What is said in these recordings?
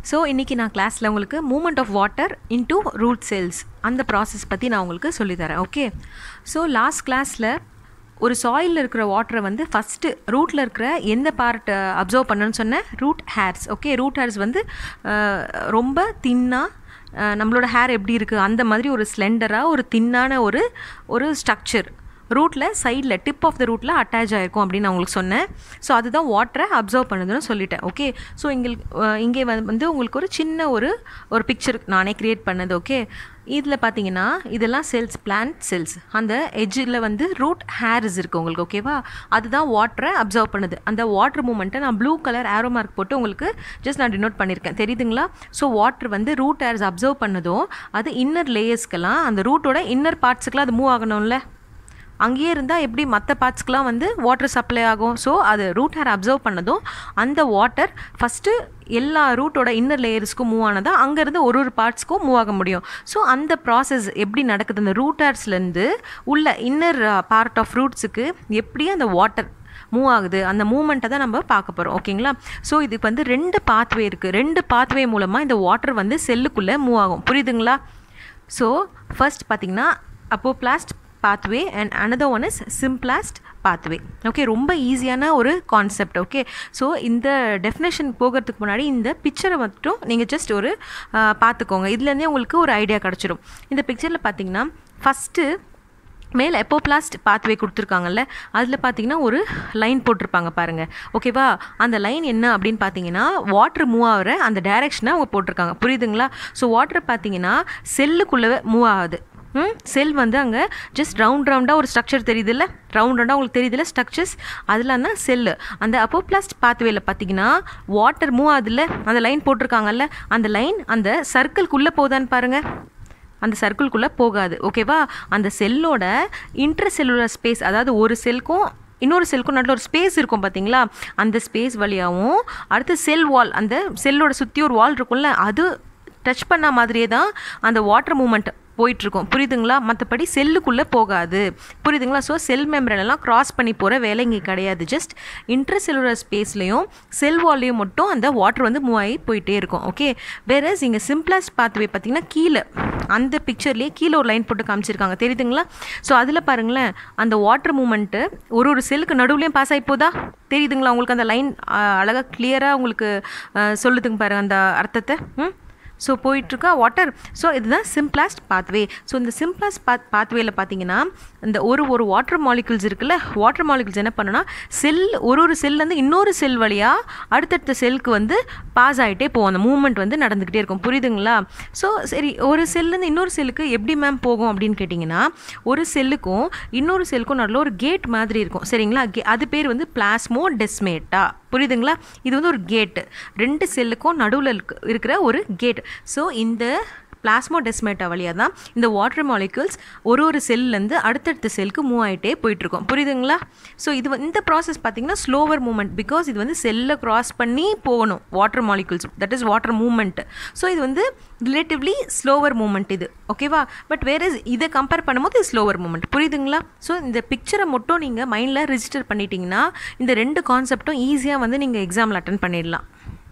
so இன்றைக்கி நான் கிளாஸில் உங்களுக்கு movement of water into root cells அந்த ப்ராசஸ் பற்றி நான் உங்களுக்கு சொல்லித்தரேன் ஓகே ஸோ லாஸ்ட் கிளாஸில் ஒரு சாயிலில் இருக்கிற வாட்டரை வந்து ஃபஸ்ட்டு ரூட்டில் இருக்கிற எந்த பார்ட் அப்சர்வ் பண்ணணும்னு சொன்னேன் root hairs okay root hairs வந்து அஹ், ரொம்ப தின்னாக நம்மளோட ஹேர் எப்படி இருக்குது அந்த மாதிரி ஒரு ஸ்லெண்டராக ஒரு தின்னான ஒரு ஒரு ஸ்ட்ரக்சர் ரூட்டில் சைடில் டிப் ஆஃப் த ரூட்டில் அட்டாச் ஆகிருக்கும் அப்படின்னு நான் உங்களுக்கு சொன்னேன் ஸோ அதுதான் வாட்டரை அப்சர்வ் பண்ணுதுன்னு சொல்லிட்டேன் ஓகே ஸோ எங்களுக்கு அஹ், இங்கே வந்து வந்து உங்களுக்கு ஒரு சின்ன ஒரு ஒரு பிக்சர் நானே க்ரியேட் பண்ணது ஓகே இதில் பார்த்தீங்கன்னா இதெல்லாம் செல்ஸ் பிளான்ட் செல்ஸ் அந்த எட்ஜில் வந்து ரூட் ஹேர்ஸ் இருக்குது உங்களுக்கு ஓகேவா அதுதான் வாட்டரை அப்சர்வ் பண்ணுது அந்த வாட்டர் மூமெண்ட்டை நான் ப்ளூ கலர் ஆரோ மார்க் போட்டு உங்களுக்கு ஜஸ்ட் நான் டினோட் பண்ணியிருக்கேன் தெரியுதுங்களா ஸோ வாட்டர் வந்து ரூட் ஹேர்ஸ் அப்சர்வ் பண்ணதும் அது இன்னர் லேயர்ஸ்க்கெல்லாம் அந்த ரூட்டோட இன்னர் பார்ட்ஸுக்கெல்லாம் அது மூவ் ஆகணும்ல அங்கேயே இருந்தால் எப்படி மற்ற பார்ட்ஸ்க்கெலாம் வந்து வாட்டர் சப்ளை ஆகும் ஸோ அது ரூட் ஹேர் அப்சர்வ் பண்ணதும் அந்த வாட்டர் ஃபஸ்ட்டு எல்லா ரூட்டோட இன்னர் லேயர்ஸ்க்கும் மூவ் ஆனதா அங்கேருந்து ஒரு ஒரு பார்ட்ஸ்க்கும் மூவ் ஆக முடியும் ஸோ அந்த ப்ராசஸ் எப்படி நடக்குது அந்த ரூட் ஹேர்ஸ்லேருந்து உள்ள இன்னர் பார்ட் ஆஃப் ரூட்ஸுக்கு எப்படி அந்த வாட்டர் மூவ் ஆகுது அந்த மூமெண்ட்டை தான் நம்ம பார்க்க போகிறோம் ஓகேங்களா ஸோ இதுக்கு வந்து ரெண்டு பாத்வே இருக்குது ரெண்டு பாத்வே மூலமாக இந்த வாட்டர் வந்து செல்லுக்குள்ளே மூவ் ஆகும் புரியுதுங்களா ஸோ ஃபர்ஸ்ட் பார்த்தீங்கன்னா apoplast pathway and another one is symplast pathway okay ரொம்ப ஈஸியான ஒரு கான்செப்ட் ஓகே ஸோ இந்த டெஃபினேஷன் போகிறதுக்கு முன்னாடி இந்த பிக்சரை மட்டும் நீங்கள் ஜஸ்ட் ஒரு ஆ, பார்த்துக்கோங்க இதுலேருந்தே உங்களுக்கு ஒரு ஐடியா கிடச்சிரும் இந்த பிக்சரில் பார்த்தீங்கன்னா ஃபஸ்ட்டு மேலே எப்போப்ளாஸ்ட் பாத்வே கொடுத்துருக்காங்கல்ல அதில் பார்த்தீங்கன்னா ஒரு லைன் போட்டிருப்பாங்க பாருங்கள் ஓகேவா அந்த லைன் என்ன அப்படின்னு பார்த்தீங்கன்னா வாட்டர் மூவ் ஆகிற அந்த டைரெக்ஷனை அவங்க போட்டிருக்காங்க புரியுதுங்களா ஸோ வாட்டர் பார்த்தீங்கன்னா செல்லுக்குள்ளே மூவ் ஆகுது ம் செல் வந்து அங்கே ஜஸ்ட் ரவுண்ட் ரவுண்டாக ஒரு ஸ்ட்ரக்சர் தெரியுதுல்ல ரவுண்ட் ரவுண்டாக உங்களுக்கு தெரியுதுல்ல ஸ்ட்ரக்சர்ஸ் அதெல்லாம் தான் செல்லு அந்த அப்போப்ளாஸ்ட் பாத்வேல பார்த்தீங்கன்னா வாட்டர் மூவ் ஆகுதுல்ல அந்த லைன் போட்டிருக்காங்கல்ல அந்த லைன் அந்த சர்க்கிள்குள்ளே போகுதான்னு பாருங்கள் அந்த சர்க்கிள்குள்ளே போகாது ஓகேவா அந்த செல்லோட இன்டர் செல்லுலர் ஸ்பேஸ் அதாவது ஒரு செல்க்கும் இன்னொரு செல்க்கும் நடுவில் ஒரு ஸ்பேஸ் இருக்கும் பார்த்தீங்களா அந்த ஸ்பேஸ் வழியாகவும் அடுத்து செல் வால் அந்த செல்லோட சுற்றி ஒரு வால் இருக்கும்ல அது டச் பண்ண மாதிரியே தான் அந்த வாட்டர் மூமெண்ட் போயிட்டுருக்கும் புரியுதுங்களா மற்றபடி செல்லுக்குள்ளே போகாது புரியுதுங்களா ஸோ செல் மெம்பரனெல்லாம் கிராஸ் பண்ணி போகிற வேலை இங்கே கிடையாது ஜஸ்ட் இன்டர் செல்லுலர் ஸ்பேஸ்லேயும் செல் வால்லையும் மட்டும் அந்த வாட்டர் வந்து மூவ் ஆகி போயிட்டே இருக்கும் ஓகே வேற இங்கே சிம்பிளாஸ்ட் பாத்வே பார்த்தீங்கன்னா கீழே அந்த பிக்சர்லேயே கீழே ஒரு லைன் போட்டு காமிச்சிருக்காங்க தெரியுதுங்களா ஸோ அதில் பாருங்களேன் அந்த வாட்டர் மூமெண்ட்டு ஒரு ஒரு செல்லுக்கு நடுவுலையும் பாஸ் ஆகி போதா தெரியுதுங்களா உங்களுக்கு அந்த லைன் அழகாக கிளியராக உங்களுக்கு அஹ், சொல்லுதுங்க பாருங்க அந்த அர்த்தத்தை ம் ஸோ போயிட்டுருக்கா வாட்டர் ஸோ இதுதான் சிம்பிளாஸ்ட் பாத்வே ஸோ இந்த சிம்பிளாஸ்ட் பாத் பாத்வேல பார்த்தீங்கன்னா இந்த ஒரு ஒரு வாட்டர் மாலிகுல்ஸ் இருக்குல்ல வாட்டர் மாலிகுல்ஸ் என்ன பண்ணுன்னா செல் ஒரு ஒரு செல்லேருந்து இன்னொரு செல் வழியாக அடுத்தடுத்த செல்லுக்கு வந்து பாஸ் ஆகிட்டே போகும் அந்த மூவ்மெண்ட் வந்து நடந்துக்கிட்டே இருக்கும் புரியுதுங்களா ஸோ சரி ஒரு செல்லேருந்து இன்னொரு செல்லுக்கு எப்படி மேம் போகும் அப்படின்னு கேட்டிங்கன்னா ஒரு செல்லுக்கும் இன்னொரு செல்லுக்கும் நடுவில் ஒரு கேட் மாதிரி இருக்கும் சரிங்களா கே- அது பேர் வந்து பிளாஸ்மோ டெஸ்மேட்டா புரியுதுங்களா இது வந்து ஒரு கேட்டு ரெண்டு செல்லுக்கும் நடுவில் இருக்கிற ஒரு கேட் ஸோ இந்த பிளாஸ்மோ டெஸ்மேட்டா வழியாக தான் இந்த வாட்டர் மாலிகுல்ஸ் ஒரு ஒரு செல்லேருந்து அடுத்தடுத்த செல்லுக்கு மூவ் ஆகிட்டே போயிட்டுருக்கும் புரியுதுங்களா ஸோ இது வந்து- இந்த ப்ராசஸ் பார்த்தீங்கன்னா ஸ்லோவர் மூமெண்ட் பிகாஸ் இது வந்து செல்லை கிராஸ் பண்ணி போகணும் water molecules that is water movement so இது வந்து ரிலேட்டிவ்லி ஸ்லோவர் மூமெண்ட் இது ஓகேவா பட் வேற இதை கம்பேர் பண்ணும்போது இது ஸ்லோவர் மூமெண்ட் புரியுதுங்களா ஸோ இந்த பிக்சரை மட்டும் நீங்கள் மைண்டில் ரிஜிஸ்டர் பண்ணிட்டீங்கன்னா இந்த ரெண்டு கான்செப்டும் ஈஸியாக வந்து நீங்கள் எக்ஸாமில் அட்டன் பண்ணிடலாம்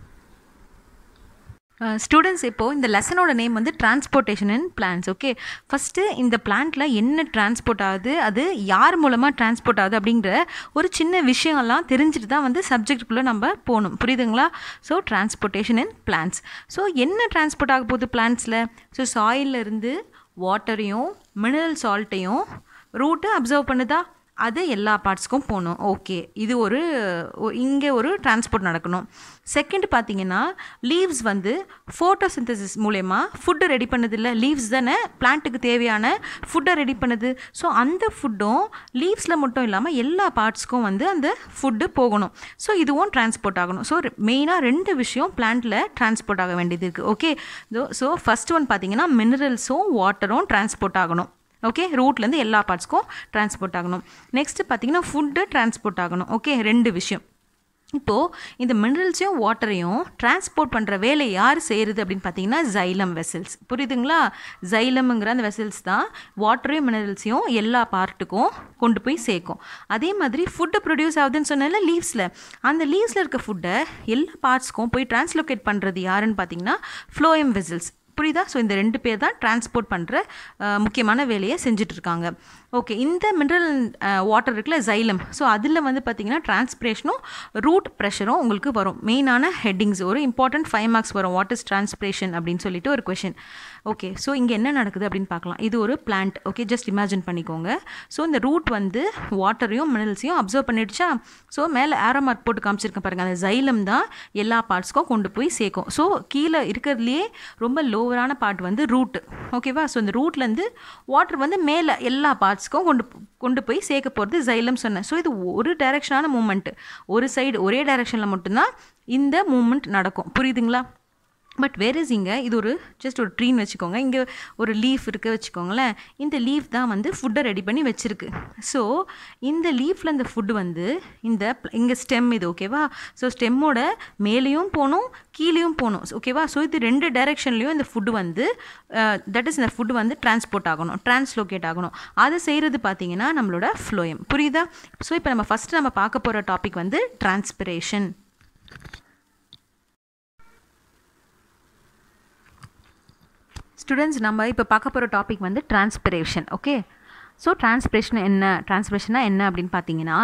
ஸ்டூடெண்ட்ஸ் இப்போது இந்த லெசனோட நேம் வந்து transportation in plants okay first இந்த பிளான்ட்டில் என்ன டிரான்ஸ்போர்ட் ஆகுது அது யார் மூலமாக டிரான்ஸ்போர்ட் ஆகுது அப்படிங்கிற ஒரு சின்ன விஷயம்லாம் தெரிஞ்சுட்டு தான் வந்து சப்ஜெக்ட்டுக்குள்ளே நம்ம போகணும் புரியுதுங்களா so transportation in plants so என்ன டிரான்ஸ்போர்ட் ஆக போகுது பிளான்ஸில் ஸோ சாயில்ல இருந்து வாட்டரையும் மினரல் சால்ட்டையும் ரூட்டு அப்சர்வ் பண்ணுதா அது எல்லா பார்ட்ஸ்க்கும் போகணும் ஓகே இது ஒரு இங்கே ஒரு டிரான்ஸ்போர்ட் நடக்கணும் செகண்ட் பார்த்தீங்கன்னா லீவ்ஸ் வந்து ஃபோட்டோசிந்தசிஸ் மூலயமா ஃபுட்டு ரெடி பண்ணுது இல்லை லீவ்ஸ் தானே பிளான்ட்டுக்கு தேவையான ஃபுட்டை ரெடி பண்ணுது ஸோ அந்த ஃபுட்டும் லீவ்ஸில் மட்டும் இல்லாமல் எல்லா பார்ட்ஸ்க்கும் வந்து அந்த ஃபுட்டு போகணும் ஸோ இதுவும் டிரான்ஸ்போர்ட் ஆகணும் ஸோ மெயினாக ரெண்டு விஷயம் பிளான்ட்டில் டிரான்ஸ்போர்ட் ஆக வேண்டியது இருக்குது ஓகே ஸோ ஃபஸ்ட் ஒன் பார்த்தீங்கன்னா மினரல்ஸும் வாட்டரும் டிரான்ஸ்போர்ட் ஆகணும் ஓகே ரூட்லேருந்து எல்லா பார்ட்ஸ்க்கும் டிரான்ஸ்போர்ட் ஆகணும் நெக்ஸ்ட்டு பார்த்தீங்கன்னா ஃபுட்டு டிரான்ஸ்போர்ட் ஆகணும் ஓகே ரெண்டு விஷயம் இப்போது இந்த மினரல்ஸையும் வாட்டரையும் டிரான்ஸ்போர்ட் பண்ணுற வேலை யார் செய்கிறது அப்படின்னு பார்த்தீங்கன்னா ஜைலம் வெசல்ஸ் புரியுதுங்களா ஜைலம்ங்கிற அந்த வெசல்ஸ் தான் வாட்டரையும் மினரல்ஸையும் எல்லா பார்ட்டுக்கும் கொண்டு போய் சேர்க்கும் அதே மாதிரி ஃபுட்டு ப்ரொடியூஸ் ஆகுதுன்னு சொன்னால லீவ்ஸில் அந்த லீவ்ஸில் இருக்க ஃபுட்டை எல்லா பார்ட்ஸ்க்கும் போய் டிரான்ஸ்லோகேட் பண்ணுறது யாருன்னு பார்த்தீங்கன்னா ஃப்ளோயம் வெசல்ஸ் புரியுதா ஸோ இந்த ரெண்டு பேர் தான் டிரான்ஸ்போர்ட் பண்ணுற முக்கியமான வேலையை செஞ்சுட்டு இருக்காங்க ஓகே இந்த மினரல் வாட்டர் இருக்குல்ல ஜைலம் ஸோ அதில் வந்து பார்த்தீங்கன்னா டிரான்ஸ்பிரேஷனும் ரூட் ப்ரெஷரும் உங்களுக்கு வரும் மெயினான ஹெட்டிங்ஸ் ஒரு இம்பார்ட்டன்ட் ஃபைவ் மார்க்ஸ் வரும் வாட் இஸ் டிரான்ஸ்பிரேஷன் அப்படின்னு சொல்லிட்டு ஒரு கொஷின் ஓகே ஸோ இங்கே என்ன நடக்குது அப்படின்னு பார்க்கலாம் இது ஒரு பிளான்ட் ஓகே ஜஸ்ட் இமேஜின் பண்ணிக்கோங்க ஸோ இந்த ரூட் வந்து வாட்டரையும் மினரல்ஸையும் அப்சர்வ் பண்ணிடுச்சா ஸோ மேலே ஆரோ மார்க் போட்டு காமிச்சிருக்கேன் பாருங்கள் அந்த ஜைலம் தான் எல்லா பார்ட்ஸ்க்கும் கொண்டு போய் சேர்க்கும் ஸோ கீழே இருக்கிறதுலையே ரொம்ப லோவரான பார்ட் வந்து ரூட் ஓகேவா ஸோ இந்த ரூட்லேருந்து வாட்டர் வந்து மேலே எல்லா பார்ட்ஸ்க்கும் கொண்டு கொண்டு போய் சேர்க்க போகிறது ஜைலம் சொன்னேன் ஸோ இது ஒரு டைரெக்ஷனான மூமெண்ட்டு ஒரு சைடு ஒரே டைரெக்ஷனில் மட்டும்தான் இந்த மூமெண்ட் நடக்கும் புரியுதுங்களா பட் வேர் இஸ் இங்கே இது ஒரு ஜஸ்ட் ஒரு ட்ரீன்னு வச்சுக்கோங்க இங்கே ஒரு லீஃப் இருக்குது வச்சுக்கோங்களேன் இந்த லீஃப் தான் வந்து ஃபுட்டை ரெடி பண்ணி வச்சுருக்கு ஸோ இந்த லீஃபில் இந்த ஃபுட்டு வந்து இந்த இங்கே ஸ்டெம் இது ஓகேவா ஸோ ஸ்டெம்மோட மேலேயும் போகணும் கீழேயும் போகணும் ஓகேவா ஸோ இது ரெண்டு டைரெக்ஷன்லேயும் இந்த ஃபுட்டு வந்து தட் இஸ் இந்த ஃபுட்டு வந்து டிரான்ஸ்போர்ட் ஆகணும் டிரான்ஸ்லோகேட் ஆகணும் அதை செய்கிறது பார்த்தீங்கன்னா நம்மளோட ஃப்ளோயம் புரியுதா ஸோ இப்போ நம்ம ஃபஸ்ட்டு நம்ம பார்க்க போகிற டாபிக் வந்து டிரான்ஸ்பிரேஷன் ஸ்டூடெண்ட்ஸ் நம்ம இப்போ பார்க்க போகிற டாபிக் வந்து டிரான்ஸ்பிரேஷன் ஓகே ஸோ டிரான்ஸ்பிரேஷன் என்ன டிரான்ஸ்பிரேஷனா என்ன அப்படின்னு பார்த்தீங்கன்னா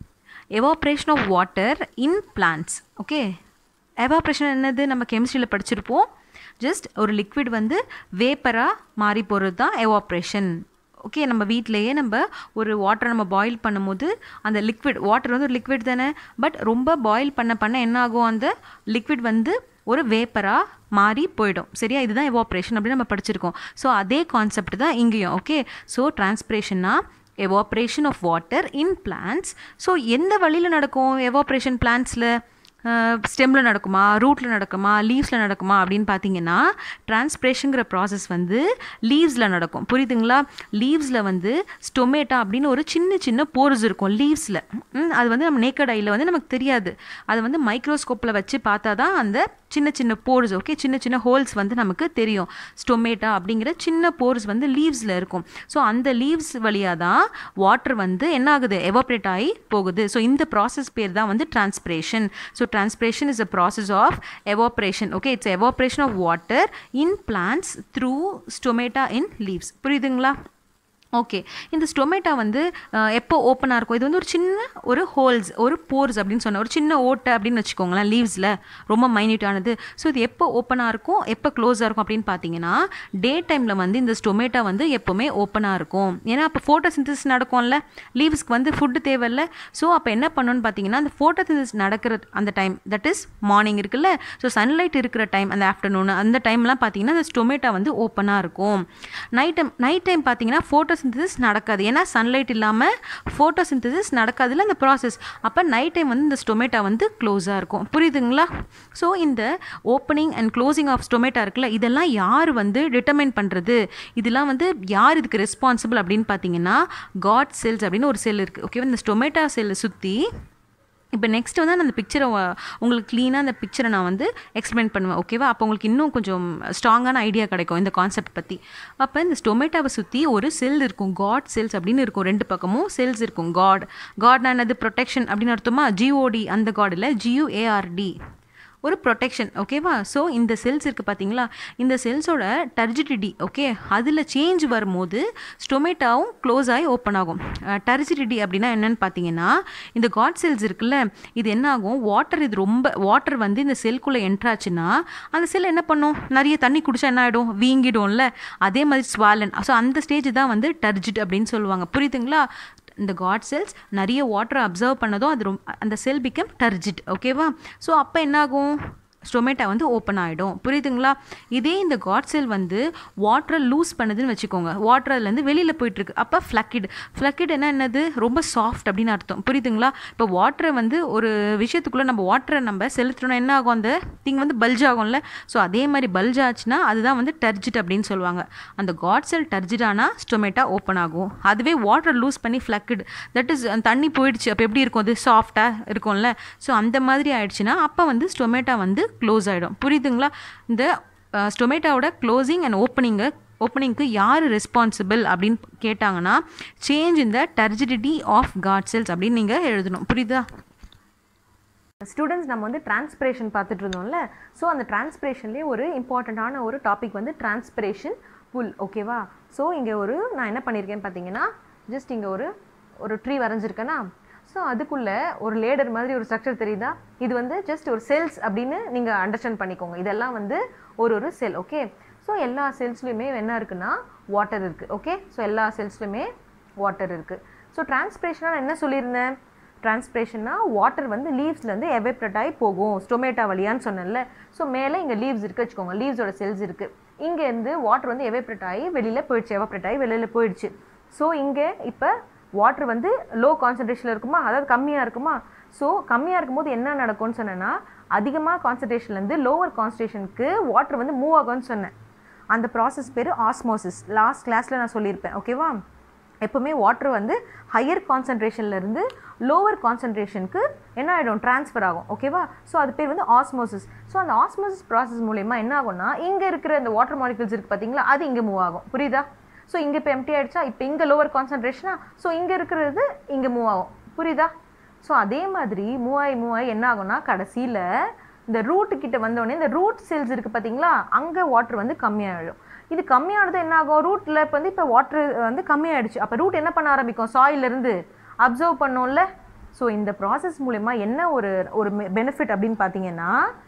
evaporation of water in plants okay evaporation என்னது நம்ம கெமிஸ்ட்ரியில் படிச்சிருப்போம் ஜஸ்ட் ஒரு லிக்விட் வந்து வேப்பராக மாறி போகிறது தான் எவாப்ரேஷன் ஓகே நம்ம வீட்டிலையே நம்ம ஒரு வாட்டரை நம்ம பாயில் பண்ணும்போது அந்த லிக்விட் வாட்டர் வந்து ஒரு லிக்விட் தானே பட் ரொம்ப பாயில் பண்ண பண்ண என்ன ஆகும் அந்த லிக்விட் வந்து ஒரு வேப்பராக மாறி போயிடும் சரியா இதுதான் எவாப்ரேஷன் அப்படின்னு நம்ம படிச்சிருக்கோம் ஸோ அதே கான்செப்ட் தான் இங்கேயும் ஓகே ஸோ டிரான்ஸ்பிரேஷன்னா evaporation of water in plants so எந்த வழியில் நடக்கும் எவாப்ரேஷன் பிளான்ஸில் ஸ்டெம்மில் நடக்குமா ரூட்டில் நடக்குமா லீவ்ஸில் நடக்குமா அப்படின்னு பார்த்தீங்கன்னா டிரான்ஸ்பிரேஷனுங்கிற ப்ராசஸ் வந்து லீவ்ஸில் நடக்கும் புரியுதுங்களா லீவ்ஸில் வந்து ஸ்டொமேட்டா அப்படின்னு ஒரு சின்ன சின்ன போர்ஸ் இருக்கும் லீவ்ஸில் அது வந்து நம்ம நேக்கட் ஐயில் வந்து நமக்கு தெரியாது அதை வந்து மைக்ரோஸ்கோப்பில் வச்சு பார்த்தா தான் அந்த சின்ன சின்ன போர்ஸ் ஓகே சின்ன சின்ன ஹோல்ஸ் வந்து நமக்கு தெரியும் ஸ்டொமேட்டா அப்படிங்கிற சின்ன போர்ஸ் வந்து லீவ்ஸில் இருக்கும் ஸோ அந்த லீவ்ஸ் வழியாக தான் வாட்டர் வந்து என்ன ஆகுது எவாப்ரேட் ஆகி போகுது ஸோ இந்த ப்ராசஸ் பேர் தான் வந்து transpiration so transpiration is a process of evaporation okay it's evaporation of water in plants through stomata in leaves புரியுதுங்களா ஓகே இந்த ஸ்டொமேட்டா வந்து எப்போ ஓப்பனாக இருக்கும் இது வந்து ஒரு சின்ன ஒரு ஹோல்ஸ் ஒரு போர்ஸ் அப்படின்னு சொன்ன ஒரு சின்ன ஓட்டை அப்படின்னு வச்சுக்கோங்களேன் லீவ்ஸில் ரொம்ப மைன்யூட்டானது ஸோ இது எப்போ ஓப்பனாக இருக்கும் எப்போ க்ளோஸாக இருக்கும் அப்படின்னு பார்த்தீங்கன்னா டே டைமில் வந்து இந்த ஸ்டொமேட்டா வந்து எப்போவுமே ஓப்பனாக இருக்கும் ஏன்னா அப்போ ஃபோட்டோசிந்தசிஸ் நடக்கும்ல லீவ்ஸ்க்கு வந்து ஃபுட்டு தேவையில்ல ஸோ அப்போ என்ன பண்ணணும்னு பார்த்தீங்கன்னா அந்த ஃபோட்டோசிந்தசிஸ் நடக்கிற அந்த டைம் தட் இஸ் மார்னிங் இருக்குல்ல ஸோ சன்லைட் இருக்கிற டைம் அந்த ஆஃப்டர்நூன் அந்த டைம்லாம் பார்த்தீங்கன்னா அந்த ஸ்டொமேட்டா வந்து ஓப்பனாக இருக்கும் நைட் டைம் நைட் டைம் பார்த்தீங்கன்னா ஃபோட்டோ சிந்தசிஸ் நடக்காது ஏன்னா சன்லைட் இல்லாமல் ஃபோட்டோ சிந்தசிஸ் நடக்காதுல அந்த ப்ராசஸ் அப்போ நைட் டைம் வந்து இந்த ஸ்டொமேட்டா வந்து க்ளோஸாக இருக்கும் புரியுதுங்களா ஸோ இந்த opening and closing of stomata இருக்குல்ல இதெல்லாம் யார் வந்து டிட்டர்மைன் பண்ணுறது இதெல்லாம் வந்து யார் இதுக்கு ரெஸ்பான்சிபிள் அப்படின்னு பார்த்தீங்கன்னா காட் செல்ஸ் அப்படின்னு ஒரு செல் இருக்குது ஓகேவா இந்த ஸ்டொமேட்டா செல்லை சுற்றி இப்போ நெக்ஸ்ட் வந்து நான் அந்த பிக்சரை உங்களுக்கு க்ளீனாக அந்த பிக்சரை நான் வந்து எக்ஸ்பிளைன் பண்ணுவேன் ஓகேவா அப்போ உங்களுக்கு இன்னும் கொஞ்சம் ஸ்ட்ராங்கான ஐடியா கிடைக்கும் இந்த கான்செப்ட் பற்றி அப்போ இந்த ஸ்டொமேட்டோவை சுற்றி ஒரு செல் இருக்கும் காட் செல்ஸ் அப்படின்னு இருக்கும் ரெண்டு பக்கமும் செல்ஸ் இருக்கும் காட் காட்னா என்னது ப்ரொடெக்ஷன் அப்படின்னு அர்த்தமா ஜிஓடி அந்த காட் இல்லை ஜியூஏஆர்டி ஒரு ப்ரொடெக்ஷன் ஓகேவா ஸோ இந்த செல்ஸ் இருக்குது பார்த்தீங்களா இந்த செல்ஸோட டர்ஜிடிடி ஓகே அதில் சேஞ்ச் வரும்போது ஸ்டொமேட்டாவும் க்ளோஸ் ஆகி ஓப்பன் ஆகும் டர்ஜிடிடி அப்படின்னா என்னென்னு பார்த்தீங்கன்னா இந்த காட் செல்ஸ் இருக்குல்ல இது என்ன ஆகும் வாட்டர் இது ரொம்ப வாட்டர் வந்து இந்த செல்குள்ளே என்ட்ராச்சுன்னா அந்த செல் என்ன பண்ணும் நிறைய தண்ணி குடிச்சா என்ன ஆகிடும் வீங்கிடும்ல அதே மாதிரி ஸ்வாலன் ஸோ அந்த ஸ்டேஜ் தான் வந்து டர்ஜிட் அப்படின்னு சொல்லுவாங்க புரியுதுங்களா இந்த காட் செல்ஸ் நிறைய வாட்டரை அப்சர்வ் பண்ணதும் அது ரொம்ப அந்த செல் பிகம் டர்ஜிட் ஓகேவா ஸோ அப்போ என்னாகும் ஸ்டொமேட்டா வந்து ஓப்பன் ஆகிடும் புரியுதுங்களா இதே இந்த காட் செல் வந்து வாட்டரை லூஸ் பண்ணுதுன்னு வச்சுக்கோங்க வாட்டர் அதுலேருந்து வெளியில் போயிட்டுருக்கு அப்போ ஃப்ளக்கிட் ஃப்ளக்கிட் என்ன என்னது ரொம்ப சாஃப்ட் அப்படின்னு அர்த்தம் புரியுதுங்களா இப்போ வாட்டரை வந்து ஒரு விஷயத்துக்குள்ளே நம்ம வாட்டரை நம்ம செலுத்தணும் என்ன ஆகும் அந்த திங் வந்து பல்ஜ் ஆகும்ல ஸோ அதே மாதிரி பல்ஜ் ஆச்சுன்னா அதுதான் வந்து டர்ஜிட் அப்படின்னு சொல்லுவாங்க அந்த காட் செல் டர்ஜிட் ஆனால் ஸ்டொமேட்டா ஓப்பன் ஆகும் அதுவே வாட்டர் லூஸ் பண்ணி ஃப்ளக்கிட் தட் இஸ் தண்ணி போயிடுச்சு அப்போ எப்படி இருக்கும் அது சாஃப்டாக இருக்கும்ல ஸோ அந்த மாதிரி ஆயிடுச்சுன்னா அப்போ வந்து ஸ்டொமேட்டா வந்து க்ளோஸ் ஆகிடும் புரியுதுங்களா இந்த ஸ்டொமேட்டோவோட க்ளோசிங் அண்ட் ஓப்பனிங்கை ஓப்பனிங்க்கு யார் ரெஸ்பான்சிபிள் அப்படின்னு கேட்டாங்கன்னா சேஞ்ச் இந்த டர்ஜிடிட்டி ஆஃப் காட் செல்ஸ் அப்படின்னு நீங்கள் எழுதணும் புரியுதா ஸ்டூடெண்ட்ஸ் நம்ம வந்து டிரான்ஸ்பிரேஷன் பார்த்துட்டு இருந்தோம்ல ஸோ அந்த டிரான்ஸ்பிரேஷன்லேயே ஒரு இம்பார்ட்டண்ட்டான ஒரு டாபிக் வந்து டிரான்ஸ்பிரேஷன் புல் ஓகேவா ஸோ இங்கே ஒரு நான் என்ன பண்ணியிருக்கேன்னு பார்த்தீங்கன்னா ஜஸ்ட் இங்கே ஒரு ஒரு ட்ரீ வரைஞ்சிருக்கேன்னா ஸோ அதுக்குள்ளே ஒரு லேடர் மாதிரி ஒரு ஸ்ட்ரக்சர் தெரியுதா இது வந்து ஜஸ்ட் ஒரு செல்ஸ் அப்படின்னு நீங்கள் அண்டர்ஸ்டாண்ட் பண்ணிக்கோங்க இதெல்லாம் வந்து ஒரு ஒரு செல் ஓகே ஸோ எல்லா செல்ஸ்லையுமே என்ன இருக்குன்னா வாட்டர் இருக்குது ஓகே ஸோ எல்லா செல்ஸ்லையுமே வாட்டர் இருக்குது ஸோ டிரான்ஸ்பிரேஷனாக நான் என்ன சொல்லியிருந்தேன் டிரான்ஸ்பிரேஷன்னா வாட்டர் வந்து லீவ்ஸ்லேருந்து எவேப்ரேட் ஆகி போகும் ஸ்டொமேட்டா வழியான்னு சொன்னேன்ல ஸோ மேலே இங்கே லீவ்ஸ் இருக்குது வச்சுக்கோங்க லீவ்ஸோட செல்ஸ் இருக்குது இங்கேருந்து வாட்டர் வந்து எவேப்ரேட் ஆகி வெளியில் போயிடுச்சு எவாப்ரேட் ஆகி வெளியில் போயிடுச்சு ஸோ இங்கே இப்போ வாட்டர் வந்து லோ கான்சன்ட்ரேஷனில் இருக்குமா அதாவது கம்மியாக இருக்குமா ஸோ கம்மியாக இருக்கும்போது என்ன நடக்கும்னு சொன்னேன்னா அதிகமாக கான்சன்ட்ரேஷன்லேருந்து லோவர் கான்சன்ட்ரேஷனுக்கு வாட்டர் வந்து மூவ் ஆகும்னு சொன்னேன் அந்த ப்ராசஸ் பேர் ஆஸ்மோசிஸ் லாஸ்ட் கிளாஸில் நான் சொல்லியிருப்பேன் ஓகேவா எப்போவுமே வாட்டர் வந்து ஹையர் கான்சன்ட்ரேஷன்லேருந்து லோவர் கான்சன்ட்ரேஷனுக்கு என்ன ஆகிடும் ட்ரான்ஸ்ஃபர் ஆகும் ஓகேவா ஸோ அது பேர் வந்து ஆஸ்மோசிஸ் ஸோ அந்த ஆஸ்மோசிஸ் ப்ராசஸ் மூலயமா என்ன ஆகும்னா இங்கே இருக்கிற இந்த வாட்டர் மாலிகூல்ஸ் இருக்குது பார்த்தீங்களா அது இங்கே மூவ் ஆகும் புரியுதா ஸோ இங்கே இப்போ எம்டி ஆகிடுச்சா இப்போ இங்கே லோவர் கான்சன்ட்ரேஷனா ஸோ இங்கே இருக்கிறது இங்கே மூவ் ஆகும் புரியுதா ஸோ அதே மாதிரி மூவ் ஆகி மூவ் ஆகி என்ன ஆகும்னா கடைசியில் இந்த ரூட்டு கிட்ட வந்தோடனே இந்த ரூட் செல்ஸ் இருக்குது பார்த்தீங்களா அங்கே வாட்டர் வந்து கம்மியாகிடும் இது கம்மியானது என்ன ஆகும் ரூட்டில் இப்போ வந்து இப்போ வாட்டர் வந்து கம்மியாயிடுச்சு அப்போ ரூட் என்ன பண்ண ஆரம்பிக்கும் சாயிலிருந்து அப்சர்வ் பண்ணோம்ல ஸோ இந்த ப்ராசஸ் மூலயமா என்ன ஒரு ஒரு பெனிஃபிட் அப்படின்னு பார்த்தீங்கன்னா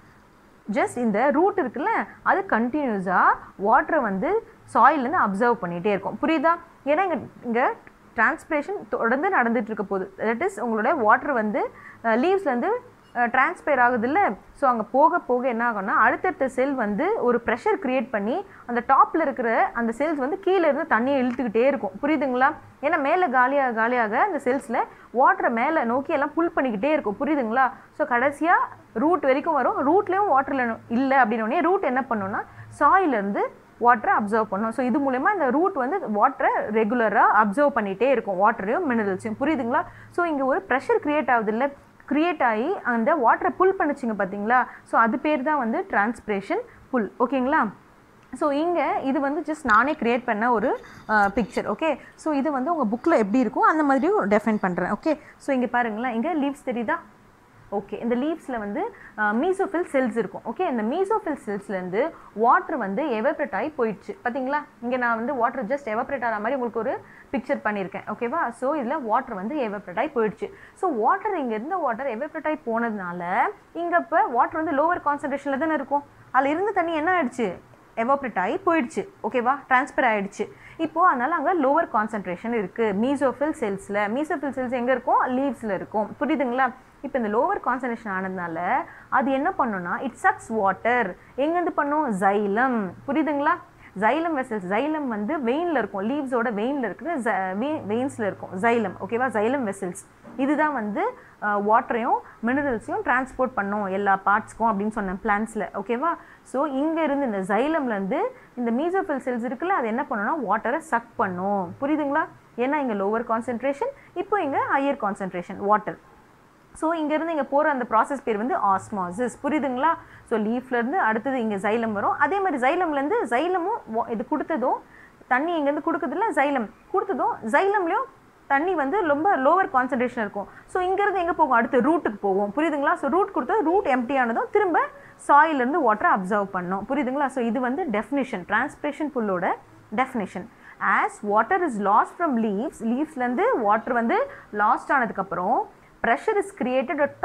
ஜஸ்ட் இந்த ரூட் இருக்குல்ல அது கண்டினியூஸாக வாட்டரை வந்து சாயிலேருந்து அப்சர்வ் பண்ணிகிட்டே இருக்கும் புரியுதா ஏன்னா இங்கே இங்கே டிரான்ஸ்பிரேஷன் தொடர்ந்து நடந்துட்டு இருக்க போகுது தட் இஸ் உங்களோட வாட்டர் வந்து லீவ்ஸ்லேருந்து டிரான்ஸ்பேர் ஆகுது இல்லை ஸோ அங்கே போக போக என்ன ஆகும்னா அடுத்தடுத்த செல் வந்து ஒரு ப்ரெஷர் க்ரியேட் பண்ணி அந்த டாப்பில் இருக்கிற அந்த செல்ஸ் வந்து கீழே இருந்து தண்ணியை இழுத்துக்கிட்டே இருக்கும் புரியுதுங்களா ஏன்னா மேலே காலியாக காலியாக அந்த செல்ஸில் வாட்டரை மேலே நோக்கி எல்லாம் புல் பண்ணிக்கிட்டே இருக்கும் புரியுதுங்களா ஸோ கடைசியாக ரூட் வரைக்கும் வரும் ரூட்லேயும் வாட்டரில் இல்லை அப்படின்னோடனே ரூட் என்ன பண்ணுன்னா சாயிலேருந்து வாட்டரை அப்சர்வ் பண்ணும் ஸோ இது மூலயமா இந்த ரூட் வந்து வாட்டரை ரெகுலராக அப்சர்வ் பண்ணிகிட்டே இருக்கும் வாட்டரையும் மினரல்ஸையும் புரியுதுங்களா ஸோ இங்கே ஒரு ப்ரெஷர் க்ரியேட் ஆகுது இல்லை க்ரியேட் ஆகி அந்த வாட்டரை புல் பண்ணிச்சிங்க பார்த்தீங்களா ஸோ அது பேர் தான் வந்து டிரான்ஸ்பிரேஷன் புல் ஓகேங்களா ஸோ இங்கே இது வந்து ஜஸ்ட் நானே க்ரியேட் பண்ண ஒரு பிக்சர் ஓகே ஸோ இது வந்து உங்கள் புக்கில் எப்படி இருக்கும் அந்த மாதிரியும் டெஃபைன் பண்ணுறேன் ஓகே ஸோ இங்கே பாருங்களேன் இங்கே லீவ்ஸ் தெரியுதா ஓகே இந்த லீவ்ஸில் வந்து மீசோஃபில் செல்ஸ் இருக்கும் ஓகே இந்த மீசோஃபில் செல்ஸ்லேருந்து வாட்டர் வந்து எவப்ரேட் ஆகி போயிடுச்சு பார்த்தீங்களா இங்கே நான் வந்து வாட்டர் ஜஸ்ட் எவப்ரேட் ஆகிற மாதிரி உங்களுக்கு ஒரு பிக்சர் பண்ணியிருக்கேன் ஓகேவா ஸோ இதில் வாட்டர் வந்து எவப்ரேட் ஆகி போயிடுச்சு ஸோ வாட்டர் இங்கே இருந்த வாட்டர் எவப்ரேட் ஆகி போனதுனால இங்கே இப்போ வாட்டர் வந்து லோவர் கான்சன்ட்ரேஷனில் தானே இருக்கும் அதில் இருந்த தண்ணி என்ன ஆயிடுச்சு எவாப்ரேட் ஆகி போயிடுச்சு ஓகேவா ட்ரான்ஸ்ஃபர் ஆயிடுச்சு இப்போது அதனால் அங்கே லோவர் கான்சன்ட்ரேஷன் இருக்குது மீசோஃபில் செல்ஸில் மீசோஃபில் செல்ஸ் எங்கே இருக்கும் லீவ்ஸில் இருக்கும் புரியுதுங்களா இப்போ இந்த லோவர் கான்சன்ட்ரேஷன் ஆனதுனால அது என்ன பண்ணுன்னா இட் சக்ஸ் வாட்டர் எங்கேருந்து பண்ணும் ஜைலம் புரியுதுங்களா ஜைலம் வெசல்ஸ் ஜைலம் வந்து வெயினில் இருக்கும் லீவ்ஸோட வெயினில் இருக்கிற வெயின்ஸில் இருக்கும் ஜைலம் ஓகேவா ஜைலம் வெசல்ஸ் இதுதான் வந்து வாட்டரையும் மினரல்ஸையும் டிரான்ஸ்போர்ட் பண்ணும் எல்லா பார்ட்ஸ்க்கும் அப்படின்னு சொன்னேன் பிளான்ஸில் ஓகேவா ஸோ இங்கே இருந்து இந்த ஜைலம்லேருந்து இந்த மீசோஃபில் செல்ஸ் இருக்குல்ல அது என்ன பண்ணுன்னா வாட்டரை சக் பண்ணும் புரியுதுங்களா ஏன்னா இங்கே லோவர் கான்சன்ட்ரேஷன் இப்போ இங்கே ஹையர் கான்சன்ட்ரேஷன் வாட்டர் ஸோ இங்கேருந்து இங்கே போகிற அந்த ப்ராசஸ் பேர் வந்து ஆஸ்மாசிஸ் புரியுதுங்களா ஸோ லீஃப்லேருந்து அடுத்தது இங்கே ஜைலம் வரும் அதே மாதிரி ஜைலம்லேருந்து ஜைலமும் இது கொடுத்ததும் தண்ணி இங்கேருந்து கொடுக்குறதுல ஜைலம் கொடுத்ததும் ஜைலம்லேயும் தண்ணி வந்து ரொம்ப லோவர் கான்சன்ட்ரேஷன் இருக்கும் ஸோ இங்கேருந்து எங்கே போகும் அடுத்து ரூட்டுக்கு போகும் புரியுதுங்களா ஸோ ரூட் கொடுத்தா ரூட் எம்டி ஆனதும் திரும்ப சாயிலேருந்து வாட்டரை அப்சர்வ் பண்ணும் புரியுதுங்களா ஸோ இது வந்து டெஃபினிஷன் டிரான்ஸ்பிரேஷன் புல்லோட definition as water is lost from leaves லீவ்ஸ்லேருந்து வாட்டர் வந்து லாஸ்ட் ஆனதுக்கப்புறம் pressure is created top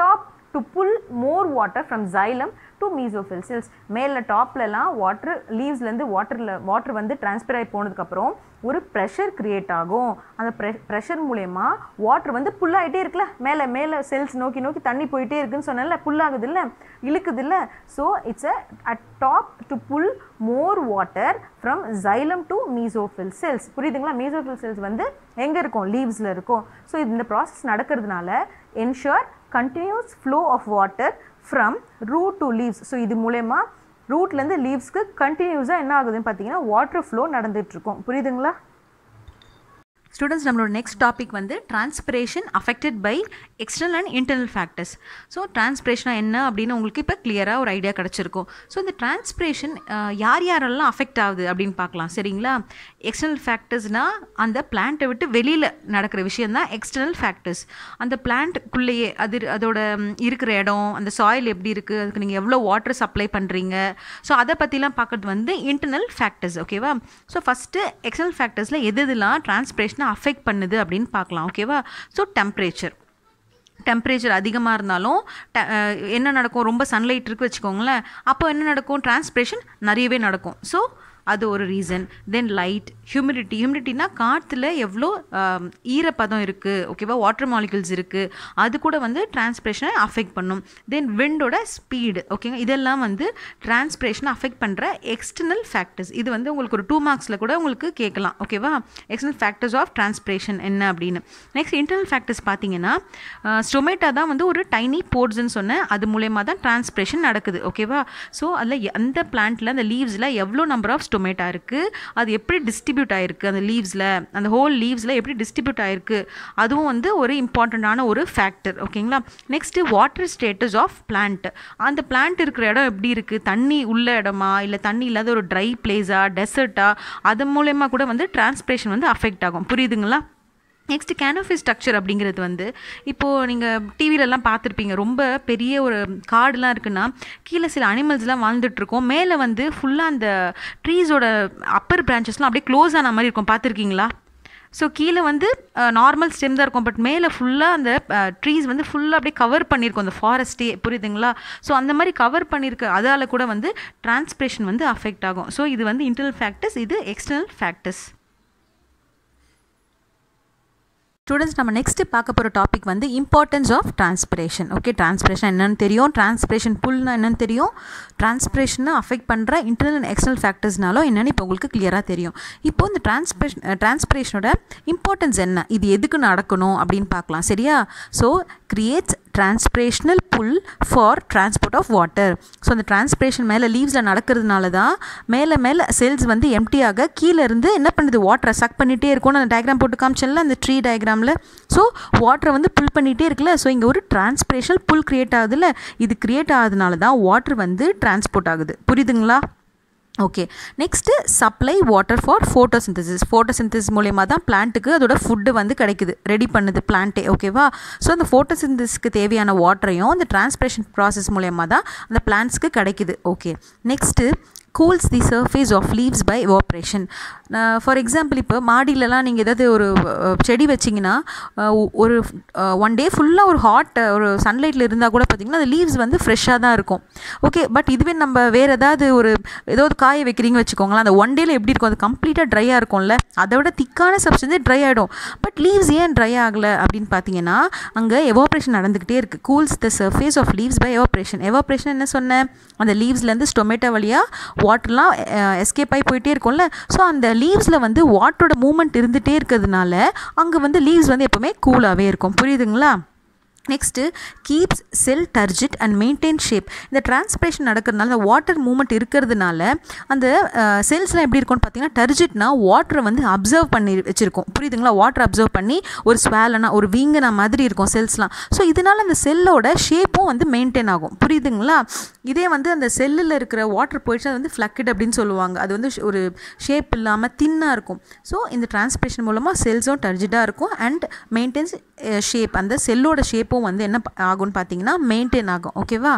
to pull more water from xylem to mesophyll cells மேலே டாப்லலாம் வாட்டர் லீவ்ஸ்லேருந்து வாட்டரில் வாட்டர் வந்து டிரான்ஸ்பர் ஆகி போனதுக்கப்புறம் ஒரு ப்ரெஷர் க்ரியேட் ஆகும் அந்த ப்ரெ ப்ரெஷர் மூலயமா வாட்டர் வந்து புல்லாகிட்டே இருக்குல்ல மேலே மேலே செல்ஸ் நோக்கி நோக்கி தண்ணி போயிட்டே இருக்குன்னு சொன்னேன்ல புல்லாகுது இல்லை இழுக்குது இல்லை so it's a at top to pull more water from xylem to mesophyll cells புரியுதுங்களா மீசோஃபில் செல்ஸ் வந்து எங்கே இருக்கும் லீவ்ஸில் இருக்கும் ஸோ இந்த ப்ராசஸ் நடக்கிறதுனால ensure continuous flow of water from root to leaves so இது மூலயமா ரூட்லேருந்து லீவ்ஸ்க்கு கண்டினியூஸாக என்ன ஆகுதுன்னு பார்த்தீங்கன்னா வாட்டர் ஃப்ளோ நடந்துகிட்ருக்கும் புரியுதுங்களா ஸ்டூடெண்ட்ஸ் நம்மளோட நெக்ஸ்ட் டாபிக் வந்து transpiration affected by external and internal factors so டிரான்ஸ்பிரேஷனா என்ன அப்படின்னு உங்களுக்கு இப்போ கிளியராக ஒரு ஐடியா கிடச்சிருக்கும் ஸோ இந்த டிரான்ஸ்பிரேஷன் யார் யாரெல்லாம் அஃபெக்ட் ஆகுது அப்படின்னு பார்க்கலாம் சரிங்களா எக்ஸ்டர்னல் ஃபேக்டர்ஸ்னால் அந்த பிளான்ட்டை விட்டு வெளியில் நடக்கிற விஷயம் தான் எக்ஸ்டர்னல் ஃபேக்டர்ஸ் அந்த பிளான்ட்டுக்குள்ளேயே அது அதோட ம், இருக்கிற இடம் அந்த சாயில் எப்படி இருக்குது அதுக்கு நீங்கள் எவ்வளோ வாட்டர் சப்ளை பண்ணுறீங்க ஸோ அதை பற்றிலாம் பார்க்குறது வந்து இன்டர்னல் ஃபேக்டர்ஸ் ஓகேவா ஸோ ஃபஸ்ட்டு எக்ஸ்டர்னல் ஃபேக்டர்ஸில் எது எதுலாம் டிரான்ஸ்பிரேஷனை அஃபெக்ட் பண்ணுது அப்படின்னு பார்க்கலாம் ஓகேவா ஸோ டெம்பரேச்சர் டெம்பரேச்சர் அதிகமாக இருந்தாலும் ட- அஹ் என்ன நடக்கும் ரொம்ப சன்லைட் இருக்கு வச்சுக்கோங்களேன் அப்போ என்ன நடக்கும் டிரான்ஸ்பிரேஷன் நிறையவே நடக்கும் ஸோ அது ஒரு ரீசன் தென் லைட் ஹியூமிடிட்டி ஹியூமிடிட்டினா காற்றுல எவ்வளோ ஆம், ஈரப்பதம் இருக்குது ஓகேவா வாட்டர் மாலிகுல்ஸ் இருக்குது அது கூட வந்து டிரான்ஸ்பிரேஷனை அஃபெக்ட் பண்ணும் தென் விண்டோட ஸ்பீடு ஓகேங்க இதெல்லாம் வந்து டிரான்ஸ்பிரேஷனை அஃபெக்ட் பண்ணுற எக்ஸ்டர்னல் ஃபேக்டர்ஸ் இது வந்து உங்களுக்கு ஒரு டூ மார்க்ஸில் கூட உங்களுக்கு கேட்கலாம் ஓகேவா எக்ஸ்டர்னல் ஃபேக்டர்ஸ் ஆஃப் டிரான்ஸ்பிரேஷன் என்ன அப்படின்னு நெக்ஸ்ட் இன்டர்னல் ஃபேக்டர்ஸ் பார்த்தீங்கன்னா ஸ்டொமேட்டா தான் வந்து ஒரு டைனி போர்ட்ஸ்ன்னு சொன்னேன் அது மூலயமா தான் டிரான்ஸ்பிரேஷன் நடக்குது ஓகேவா ஸோ அதில் அந்த பிளான்ட்டில் அந்த லீவ்ஸில் எவ்வளோ நம்பர் ஆஃப் ஸ்டொமேட்டா இருக்குது அது எப்படி டிஸ்ட்ரிபியூட் ஆயிருக்கு அந்த லீவ்ஸில் அந்த ஹோல் லீவ்ஸில் எப்படி டிஸ்ட்ரிபியூட் ஆயிருக்கு அதுவும் வந்து ஒரு இம்பார்ட்டண்ட்டான ஒரு ஃபேக்டர் ஓகேங்களா next water status of plant அந்த பிளான்ட் இருக்கிற இடம் எப்படி இருக்குது தண்ணி உள்ள இடமா இல்லை தண்ணி இல்லாத ஒரு ட்ரை பிளேஸா டெசர்ட்டா அது மூலயமா கூட வந்து டிரான்ஸ்பிரேஷன் வந்து அஃபெக்ட் ஆகும் புரியுதுங்களா நெக்ஸ்ட் கேனோஃபி ஸ்ட்ரக்சர் அப்படிங்கிறது வந்து இப்போது நீங்கள் டிவிலலாம் பார்த்துருப்பீங்க ரொம்ப பெரிய ஒரு காடுலாம் இருக்குன்னா கீழே சில அனிமல்ஸ்லாம் வாழ்ந்துட்டுருக்கோம் மேலே வந்து ஃபுல்லாக அந்த ட்ரீஸோட அப்பர் பிரான்ச்சஸ்லாம் அப்படியே க்ளோஸ் ஆன மாதிரி இருக்கும் பார்த்துருக்கீங்களா ஸோ கீழே வந்து நார்மல் ஸ்டெம் தான் இருக்கும் பட் மேலே ஃபுல்லாக அந்த ட்ரீஸ் வந்து ஃபுல்லாக அப்படியே கவர் பண்ணியிருக்கும் அந்த ஃபாரஸ்ட்டே புரியுதுங்களா ஸோ அந்த மாதிரி கவர் பண்ணியிருக்க அதால் கூட வந்து டிரான்ஸ்பிரேஷன் வந்து அஃபெக்ட் ஆகும் ஸோ இது வந்து இன்டர்னல் ஃபேக்டர்ஸ் இது எக்ஸ்டர்னல் ஃபேக்டர்ஸ் ஸ்டூடெண்ட்ஸ் நம்ம நெக்ஸ்ட்டு பார்க்க போகிற டாபிக் வந்து importance of transpiration okay transpiration என்னன்னு தெரியும் டிரான்ஸ்பிரேஷன் புல்னா என்னன்னு தெரியும் டிரான்ஸ்பிரேஷனை அஃபெக்ட் பண்ணுற இன்டர்னல் அண்ட் எக்ஸ்டர்னல் ஃபேக்டர்ஸ்னாலும் என்னென்னு இப்போ உங்களுக்கு கிளியராக தெரியும் இப்போ இந்த டிரான்ஸ்பிரேஷன் டிரான்ஸ்பிரேஷனோட இம்பார்ட்டன்ஸ் என்ன இது எதுக்கு நடக்கணும் அப்படின்னு பார்க்கலாம் சரியா so creates transpirational pull for transport of water so அந்த டிரான்ஸ்பிரேஷன் மேலே லீவ்ஸில் நடக்கிறதுனால தான் மேலே மேலே செல்ஸ் வந்து எம்டியாக கீழே இருந்து என்ன பண்ணுது வாட்டரை சக் பண்ணிகிட்டே இருக்கும்னு அந்த டயக்ராம் போட்டு காமிச்சல அந்த ட்ரீ டயக்ராமில் ஸோ வாட்டரை வந்து புல் பண்ணிகிட்டே இருக்குல்ல ஸோ இங்கே ஒரு டிரான்ஸ்பிரேஷனல் புல் கிரியேட் ஆகுதுல்ல இது கிரியேட் ஆகுதுனால தான் வாட்டர் வந்து டிரான்ஸ்போர்ட் ஆகுது புரியுதுங்களா okay next supply water for photosynthesis photosynthesis மூலயமா தான் பிளான்ட்டுக்கு அதோட ஃபுட்டு வந்து கிடைக்குது ரெடி பண்ணுது பிளான்ட்டே ஓகேவா ஸோ அந்த ஃபோட்டோசிந்தசிஸ்க்கு தேவையான வாட்டரையும் அந்த டிரான்ஸ்பிரேஷன் ப்ராசஸ் மூலயமா தான் அந்த பிளான்ட்ஸ்க்கு கிடைக்குது okay next cools the surface of leaves by evaporation for example இப்போ மாடியிலலாம் நீங்கள் ஏதாவது ஒரு அஹ், செடி வச்சிங்கன்னா அஹ், ஒ- ஒரு ஒன் டே ஃபுல்லாக ஒரு ஹாட் ஒரு சன்லைட்டில் இருந்தால் கூட பார்த்திங்கன்னா அந்த லீவ்ஸ் வந்து ஃப்ரெஷ்ஷாக தான் இருக்கும் ஓகே பட் இதுவே நம்ம வேறு ஏதாவது ஒரு ஏதாவது காய வைக்கிறீங்க வச்சுக்கோங்களேன் அந்த ஒன் டேல எப்படி இருக்கும் அது கம்ப்ளீட்டாக ட்ரை இருக்கும்ல அதை விட திக்கான சப்ஸ்டன்ஸே ட்ரை ஆகிடும் பட் லீவ்ஸ் ஏன் ட்ரை ஆகலை அப்படின்னு பார்த்தீங்கன்னா அங்கே எவாப்ரேஷன் நடந்துக்கிட்டே இருக்குது cools the surface of leaves by evaporation evaporation என்ன சொன்னேன் அந்த லீவ்ஸ்லேருந்து ஸ்டொமேட்டோ வழியாக வாட்டர்லாம் எஸ்கேப் ஆகி போயிட்டே இருக்கும்ல ஸோ அந்த லீவ்ஸில் வந்து வாட்டரோட மூமெண்ட் இருந்துகிட்டே இருக்கிறதுனால அங்கே வந்து லீவ்ஸ் வந்து எப்போவுமே கூலாகவே இருக்கும் புரியுதுங்களா next keeps cell turgid and maintain shape இந்த டிரான்ஸ்பிரேஷன் நடக்கிறதுனால அந்த வாட்டர் மூமெண்ட் இருக்கிறதுனால அந்த செல்ஸ்லாம் எப்படி இருக்கும்னு பார்த்தீங்கன்னா டர்ஜிட்னா வாட்டரை வந்து அப்சர்வ் பண்ணி வச்சுருக்கோம் புரியுதுங்களா வாட்டர் அப்சர்வ் பண்ணி ஒரு ஸ்வேலனா ஒரு வீங்கனா மாதிரி இருக்கும் செல்ஸ்லாம் ஸோ இதனால் அந்த செல்லோட ஷேப்பும் வந்து மெயின்டைன் ஆகும் புரியுதுங்களா இதே வந்து அந்த செல்லில் இருக்கிற வாட்டர் போயிடுச்சு அது வந்து ஃப்ளக்கிட் அப்படின்னு சொல்லுவாங்க அது வந்து ஷ்- ஒரு ஷேப் இல்லாமல் தின்னாக இருக்கும் ஸோ இந்த டிரான்ஸ்பிரேஷன் மூலமாக செல்ஸும் டர்ஜிட்டாக இருக்கும் அண்ட் மெயின்டைன்ஸ் ஷேப் அந்த செல்லோட ஷேப்பும் வந்து என்ன ப- ஆகும்னு பார்த்தீங்கன்னா மெயின்டைன் ஆகும் ஓகேவா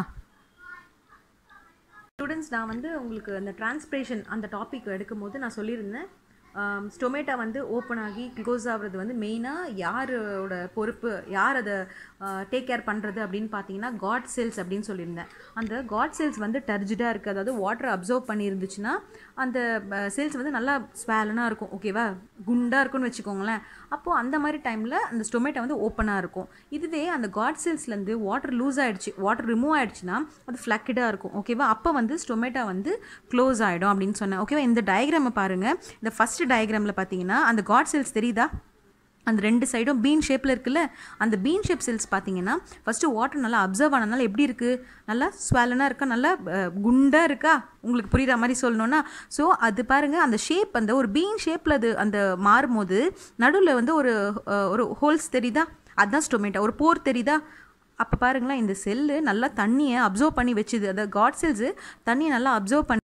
ஸ்டூடெண்ட்ஸ் நான் வந்து உங்களுக்கு அந்த டிரான்ஸ்பிரேஷன் அந்த டாபிக் எடுக்கும்போது நான் சொல்லியிருந்தேன் ஸ்டொமேட்டோ வந்து ஓப்பன் ஆகி க்ளோஸ் ஆகுறது வந்து மெயினாக யாரோட பொறுப்பு யார் அதை டேக் கேர் பண்ணுறது அப்படின்னு பார்த்தீங்கன்னா காட் செல்ஸ் அப்படின்னு சொல்லியிருந்தேன் அந்த காட் செல்ஸ் வந்து டர்ஜிடாக இருக்குது அதாவது வாட்டரை அப்சர்வ் பண்ணியிருந்துச்சுன்னா அந்த செல்ஸ் வந்து நல்லா ஸ்வேலனாக இருக்கும் ஓகேவா குண்டாக இருக்கும்னு வச்சுக்கோங்களேன் அப்போது அந்த மாதிரி டைமில் அந்த ஸ்டொமேட்டோ வந்து ஓப்பனாக இருக்கும் இதுவே அந்த காட் செல்ஸ்லேருந்து வாட்டர் லூஸ் ஆகிடுச்சு வாட்டர் ரிமூவ் ஆகிடுச்சுன்னா அது ஃப்ளக்கிடாக இருக்கும் ஓகேவா அப்போ வந்து ஸ்டொமேட்டோ வந்து க்ளோஸ் ஆகிடும் அப்படின்னு சொன்னேன் ஓகேவா இந்த டயக்ராமை பாருங்கள் இந்த ஃபஸ்ட் டயக்ராமில் பார்த்தீங்கன்னா அந்த காட் செல்ஸ் தெரியுதா அந்த ரெண்டு சைடும் பீன் ஷேப்பில் இருக்குல்ல அந்த பீன் ஷேப் செல்ஸ் பார்த்தீங்கன்னா ஃபஸ்ட்டு வாட்டர் நல்லா அப்சர்வ் ஆனதுனால எப்படி இருக்குது நல்லா ஸ்வெலனாக இருக்கா நல்லா குண்டாக இருக்கா உங்களுக்கு புரிகிற மாதிரி சொல்லணுன்னா ஸோ அது பாருங்கள் அந்த ஷேப் அந்த ஒரு பீன் ஷேப்பில் அது அந்த மாறும்போது நடுவில் வந்து ஒரு ஒரு ஹோல்ஸ் தெரியுதா அதுதான் ஸ்டொமேட்டோ ஒரு போர் தெரியுதா அப்போ பாருங்களேன் இந்த செல்லு நல்லா தண்ணியை அப்சர்வ் பண்ணி வச்சுது அதாவது காட் செல்ஸு தண்ணியை நல்லா அப்சர்வ் பண்ணி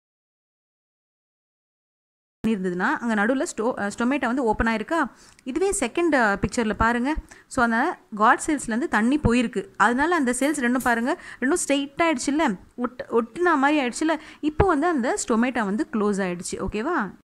இருந்ததுன்னா அங்கே நடுவில் ஸ்டோ ஸ்டொமேட்டோ வந்து ஓப்பன் ஆயிருக்கா இதுவே செகண்ட் பிக்சரில் பாருங்கள் ஸோ அந்த காட் செல்ஸ்லேருந்து தண்ணி போயிருக்கு அதனால அந்த செல்ஸ் ரெண்டும் பாருங்கள் ரெண்டும் ஸ்ட்ரெயிட் ஆகிடுச்சுல்ல ஒட் ஒட்டினா மாதிரி ஆயிடுச்சுல்ல இப்போ வந்து அந்த ஸ்டொமேட்டோ வந்து க்ளோஸ் ஆகிடுச்சு ஓகேவா